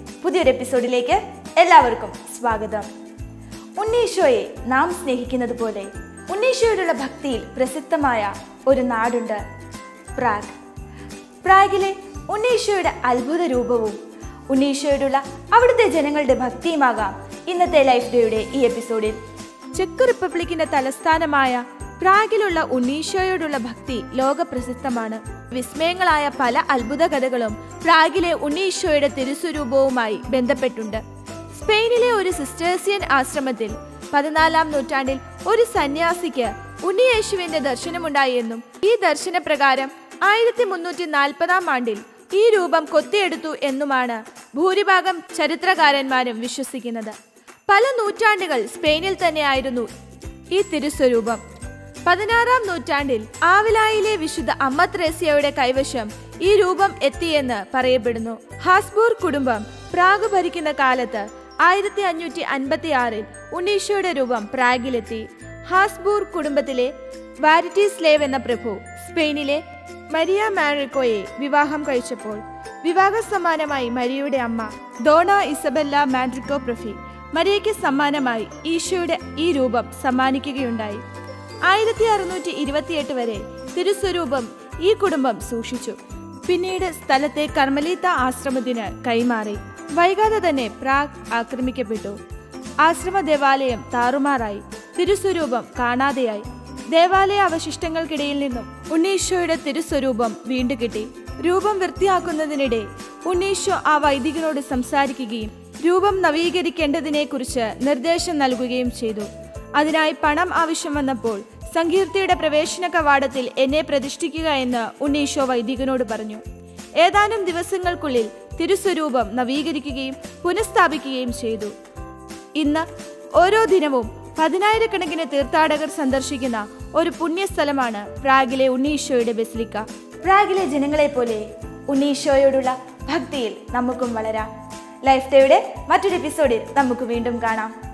പുതിയൊരു എപ്പിസോഡിലേക്ക് എല്ലാവർക്കും സ്വാഗതം ഉണ്ണീശോയെ നാം സ്നേഹിക്കുന്നത് പോലെ ഉണ്ണീശോയോടുള്ള ഭക്തിയിൽ പ്രസിദ്ധമായ ഒരു നാടുണ്ട് പ്രാഗ് പ്രാഗിലെ ഉണ്ണീശോയുടെ അത്ഭുത രൂപവും ഉണ്ണീശോയോടുള്ള അവിടുത്തെ ജനങ്ങളുടെ ഭക്തിയുമാകാം ഇന്നത്തെ ലൈഫ് ഡേയുടെ ഈ എപ്പിസോഡിൽ ചെക്ക് റിപ്പബ്ലിക്കിന്റെ തലസ്ഥാനമായ പ്രാഗിലുള്ള ഉണ്ണീശോയോടുള്ള ഭക്തി ലോകപ്രസിദ്ധമാണ് വിസ്മയങ്ങളായ പല അത്ഭുത കഥകളും പ്രാഗിലെ ഉണ്ണീശോയുടെ തിരുസ്വരൂപവുമായി ബന്ധപ്പെട്ടുണ്ട് സ്പെയിനിലെ ഒരു സിസ്റ്റേഴ്സിയൻ ആശ്രമത്തിൽ പതിനാലാം നൂറ്റാണ്ടിൽ ഒരു സന്യാസിക്ക് ഉണ്ണിയേശുവിന്റെ ദർശനമുണ്ടായി എന്നും ഈ ദർശനപ്രകാരം ആയിരത്തി മുന്നൂറ്റി നാൽപ്പതാം ആണ്ടിൽ ഈ രൂപം കൊത്തിയെടുത്തു എന്നുമാണ് ഭൂരിഭാഗം ചരിത്രകാരന്മാരും വിശ്വസിക്കുന്നത് പല നൂറ്റാണ്ടുകൾ സ്പെയിനിൽ തന്നെയായിരുന്നു ഈ തിരുസ്വരൂപം പതിനാറാം നൂറ്റാണ്ടിൽ ആവിലായിലെ വിശുദ്ധ അമ്മ ത്രേസ്യയുടെ കൈവശം ഈ രൂപം എത്തിയെന്ന് പറയപ്പെടുന്നു ഹാസ്ബൂർ കുടുംബം പ്രാഗ് ഭരിക്കുന്ന കാലത്ത് ആയിരത്തി അഞ്ഞൂറ്റി അൻപത്തി ആറിൽ ഉണ്ണീഷോയുടെ രൂപം പ്രാഗിലെത്തി ഹാസ്ബൂർ കുടുംബത്തിലെ വാരിറ്റീസ്ലേവ് എന്ന പ്രഭു സ്പെയിനിലെ മരിയ മാരിക്കോയെ വിവാഹം കഴിച്ചപ്പോൾ വിവാഹ സമ്മാനമായി മരിയയുടെ അമ്മ ഡോണ ഇസബെല്ല മാൻഡ്രിക്കോ പ്രഫി മരിയയ്ക്ക് സമ്മാനമായി ഈശോയുടെ ഈ രൂപം സമ്മാനിക്കുകയുണ്ടായി ആയിരത്തി അറുന്നൂറ്റി ഇരുപത്തിയെട്ട് വരെ തിരുസ്വരൂപം ഈ കുടുംബം സൂക്ഷിച്ചു പിന്നീട് സ്ഥലത്തെ കർമ്മലീത്ത ആശ്രമത്തിന് കൈമാറി വൈകാതെ തന്നെ പ്രാഗ് ആക്രമിക്കപ്പെട്ടു ആശ്രമ ദേവാലയം താറുമാറായി തിരുസ്വരൂപം കാണാതെയായി ദേവാലയ അവശിഷ്ടങ്ങൾക്കിടയിൽ നിന്നും ഉണ്ണീശോയുടെ തിരുസ്വരൂപം വീണ്ടു കിട്ടി രൂപം വൃത്തിയാക്കുന്നതിനിടെ ഉണ്ണീശോ ആ വൈദികനോട് സംസാരിക്കുകയും രൂപം നവീകരിക്കേണ്ടതിനെക്കുറിച്ച് നിർദ്ദേശം നൽകുകയും ചെയ്തു അതിനായി പണം ആവശ്യം വന്നപ്പോൾ സങ്കീർത്തിയുടെ പ്രവേശന കവാടത്തിൽ എന്നെ പ്രതിഷ്ഠിക്കുക എന്ന് ഉണ്ണീശോ വൈദികനോട് പറഞ്ഞു ഏതാനും ദിവസങ്ങൾക്കുള്ളിൽ തിരുസ്വരൂപം നവീകരിക്കുകയും പുനഃസ്ഥാപിക്കുകയും ചെയ്തു ഇന്ന് ഓരോ ദിനവും പതിനായിരക്കണക്കിന് തീർത്ഥാടകർ സന്ദർശിക്കുന്ന ഒരു പുണ്യസ്ഥലമാണ് പ്രാഗിലെ ഉണ്ണീശോയുടെ ബസിലിക്ക പ്രാഗിലെ ജനങ്ങളെ പോലെ ഉണ്ണീശോയോടുള്ള ഭക്തിയിൽ നമുക്കും വളരാം ലൈഫ് ഡേയുടെ മറ്റൊരു എപ്പിസോഡിൽ നമുക്ക് വീണ്ടും കാണാം